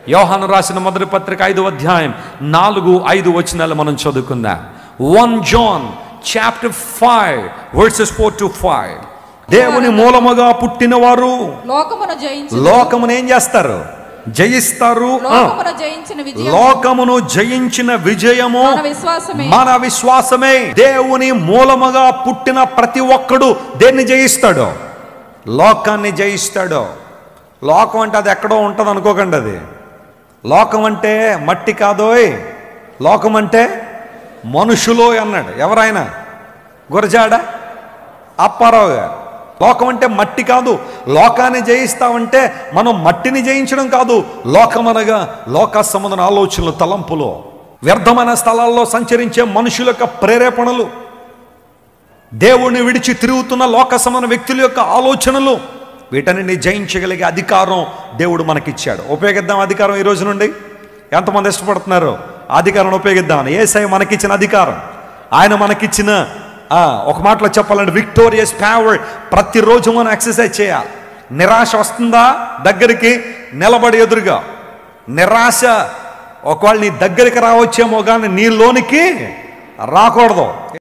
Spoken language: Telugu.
యోహాను రాసిన మొదటి పత్రిక ఐదు అధ్యాయం నాలుగు ఐదు వచనాలు మనం చదువుకుందాం one John chapter five verses four to five దేవుని మూలముగా పుట్టినవారు లోకమును జయించి లోకమును ఏం చేస్తారు జయిస్తారు ఆ. లోకమును జయించిన విజయం లోకమును జయించిన విజయము మన విశ్వాసమే మన విశ్వాసమే దేవుని మూలముగా పుట్టిన ప్రతి ఒక్కడు దేన్ని జయిస్తాడు లోకాన్ని జయిస్తాడు లోకం అంటే అది ఎక్కడో ఉంటుంది అనుకోకండి అది లోకం అంటే మట్టి కాదోయ్ లోకం అంటే మనుషులో అన్నాడు ఎవరైనా గురజాడ అప్పారావు గారు లోకం అంటే మట్టి కాదు లోకాన్ని జయిస్తామంటే మనం మట్టిని జయించడం కాదు లోకమనగా లోక సంబంధన ఆలోచనలు తలంపులు వ్యర్థమైన స్థలాల్లో సంచరించే మనుషుల యొక్క ప్రేరేపణలు దేవుణ్ణి విడిచి తిరుగుతున్న లోక సమాన వ్యక్తుల యొక్క ఆలోచనలు వీటన్నిటిని జయించగలిగే అధికారం దేవుడు మనకిచ్చాడు ఉపయోగిద్దాం అధికారం ఈ రోజు నుండి ఎంతమంది ఇష్టపడుతున్నారు ఆ అధికారం ఉపయోగిద్దామని ఏసై మనకిచ్చిన అధికారం ఆయన మనకిచ్చిన ఆ, ఒక మాటలో చెప్పాలంటే విక్టోరియస్ పవర్ ప్రతిరోజు మనం ఎక్సర్సైజ్ చేయాలి నిరాశ వస్తుందా దగ్గరికి నిలబడి ఎదురుగా నిరాశ ఒకవేళ నీ దగ్గరికి రావచ్చేమో కానీ నీ లోనికి రాకూడదు